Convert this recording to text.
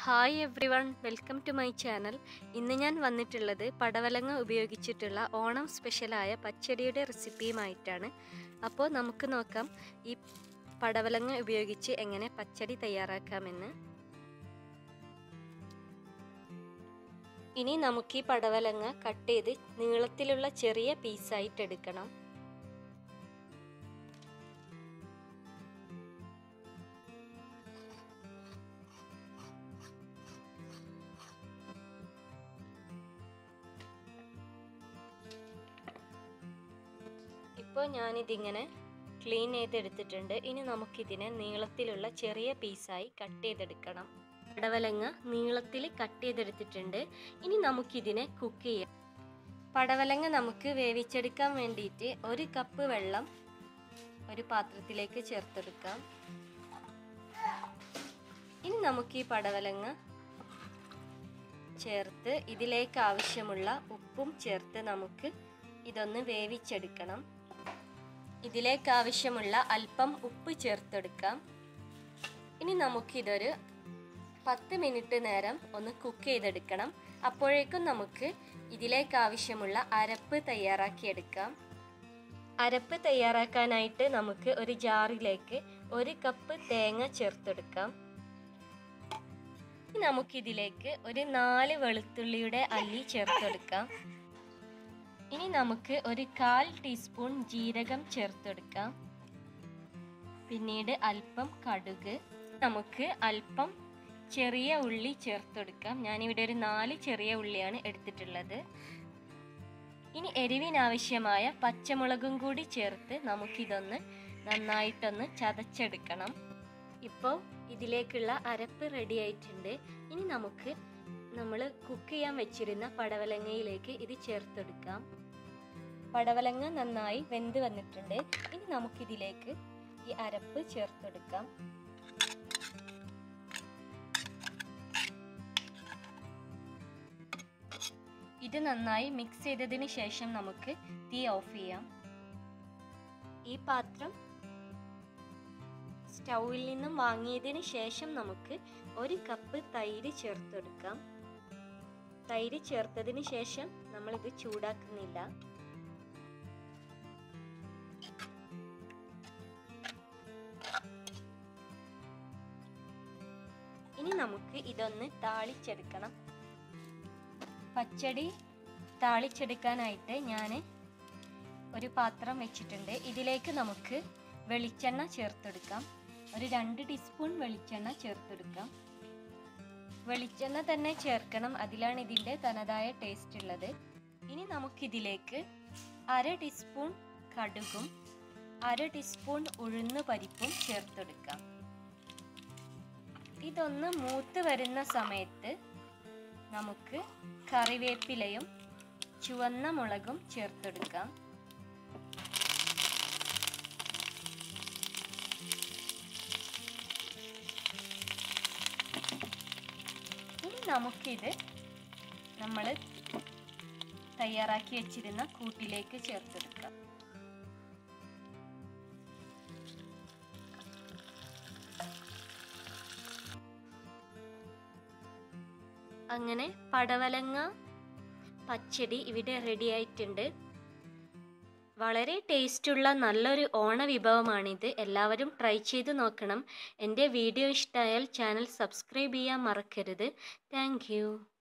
hi everyone welcome to my channel ഇന്ന് ഞാൻ വന്നിട്ടുള്ളത് പടവലങ്ങ ഉപയോഗിച്ചിട്ടുള്ള ഓണം സ്പെഷ്യലായ പച്ചടിയുടെ റെസിപ്പിയുമായിട്ടാണ് അപ്പോൾ നമുക്ക് നോക്കാം ഈ പടവലങ്ങ ഉപയോഗിച്ച് എങ്ങനെ പച്ചടി തയ്യാറാക്കാമെന്ന് ഇനി നമുക്ക് ഈ പടവലങ്ങ കട്ട് ചെയ്ത് നീളത്തിലുള്ള ചെറിയ പീസായിട്ട് എടുക്കണം ഇപ്പോൾ ഞാനിതിങ്ങനെ ക്ലീൻ ചെയ്തെടുത്തിട്ടുണ്ട് ഇനി നമുക്കിതിനെ നീളത്തിലുള്ള ചെറിയ പീസായി കട്ട് ചെയ്തെടുക്കണം പടവലങ്ങ നീളത്തിൽ കട്ട് ചെയ്തെടുത്തിട്ടുണ്ട് ഇനി നമുക്കിതിനെ കുക്ക് ചെയ്യാം പടവലങ്ങ നമുക്ക് വേവിച്ചെടുക്കാൻ വേണ്ടിയിട്ട് ഒരു കപ്പ് വെള്ളം ഒരു പാത്രത്തിലേക്ക് ചേർത്തെടുക്കാം ഇനി നമുക്ക് ഈ പടവലങ്ങ ചേർത്ത് ഇതിലേക്ക് ആവശ്യമുള്ള ഉപ്പും ചേർത്ത് നമുക്ക് ഇതൊന്ന് വേവിച്ചെടുക്കണം ഇതിലേക്ക് ആവശ്യമുള്ള അല്പം ഉപ്പ് ചേർത്തെടുക്കാം ഇനി നമുക്കിതൊരു പത്ത് മിനിറ്റ് നേരം ഒന്ന് കുക്ക് ചെയ്തെടുക്കണം അപ്പോഴേക്കും നമുക്ക് ഇതിലേക്ക് ആവശ്യമുള്ള അരപ്പ് തയ്യാറാക്കിയെടുക്കാം അരപ്പ് തയ്യാറാക്കാനായിട്ട് നമുക്ക് ഒരു ജാറിലേക്ക് ഒരു കപ്പ് തേങ്ങ ചേർത്തെടുക്കാം നമുക്കിതിലേക്ക് ഒരു നാല് വെളുത്തുള്ളിയുടെ അല്ലി ചേർത്തെടുക്കാം ഇനി നമുക്ക് ഒരു കാൽ ടീസ്പൂൺ ജീരകം ചേർത്തെടുക്കാം പിന്നീട് അല്പം കടുക് നമുക്ക് അല്പം ചെറിയ ഉള്ളി ചേർത്തെടുക്കാം ഞാനിവിടെ ഒരു നാല് ചെറിയ ഉള്ളിയാണ് എടുത്തിട്ടുള്ളത് ഇനി എരിവിനാവശ്യമായ പച്ചമുളകും കൂടി ചേർത്ത് നമുക്കിതൊന്ന് നന്നായിട്ടൊന്ന് ചതച്ചെടുക്കണം ഇപ്പോൾ ഇതിലേക്കുള്ള അരപ്പ് റെഡി ആയിട്ടുണ്ട് ഇനി നമുക്ക് നമ്മൾ കുക്ക് ചെയ്യാൻ വെച്ചിരുന്ന പടവലങ്ങയിലേക്ക് ഇത് ചേർത്തെടുക്കാം പടവലങ്ങ നന്നായി വെന്ത് വന്നിട്ടുണ്ട് ഇനി നമുക്കിതിലേക്ക് ഈ അരപ്പ് ചേർത്തെടുക്കാം ഇത് നന്നായി മിക്സ് ചെയ്തതിന് ശേഷം നമുക്ക് തീ ഓഫ് ചെയ്യാം ഈ പാത്രം സ്റ്റൗവിൽ നിന്നും വാങ്ങിയതിന് ശേഷം നമുക്ക് ഒരു കപ്പ് തൈര് ചേർത്തെടുക്കാം തൈര് ചേർത്തതിന് ശേഷം നമ്മളിത് ചൂടാക്കുന്നില്ല ഇനി നമുക്ക് ഇതൊന്ന് താളിച്ചെടുക്കണം പച്ചടി താളിച്ചെടുക്കാനായിട്ട് ഞാൻ ഒരു പാത്രം വെച്ചിട്ടുണ്ട് ഇതിലേക്ക് നമുക്ക് വെളിച്ചെണ്ണ ചേർത്തെടുക്കാം ഒരു രണ്ട് ടീസ്പൂൺ വെളിച്ചെണ്ണ ചേർത്തെടുക്കാം വെളിച്ചെണ്ണ തന്നെ ചേർക്കണം അതിലാണ് ഇതിൻ്റെ തനതായ ടേസ്റ്റ് ഉള്ളത് ഇനി നമുക്കിതിലേക്ക് അര ടീസ്പൂൺ കടുകും അര ടീസ്പൂൺ ഉഴുന്ന് പരിപ്പും ചേർത്തെടുക്കാം ഇതൊന്ന് മൂത്ത് വരുന്ന സമയത്ത് നമുക്ക് കറിവേപ്പിലയും ചുവന്ന മുളകും ചേർത്തെടുക്കാം ഇനി നമുക്കിത് നമ്മൾ തയ്യാറാക്കി വെച്ചിരുന്ന കൂട്ടിലേക്ക് ചേർത്തെടുക്കാം അങ്ങനെ പടവലങ്ങ പച്ചടി ഇവിടെ റെഡി ആയിട്ടുണ്ട് വളരെ ടേസ്റ്റുള്ള നല്ലൊരു ഓണ വിഭവമാണിത് എല്ലാവരും ട്രൈ ചെയ്ത് നോക്കണം എൻ്റെ വീഡിയോ ഇഷ്ടമായാൽ ചാനൽ സബ്സ്ക്രൈബ് ചെയ്യാൻ മറക്കരുത് താങ്ക്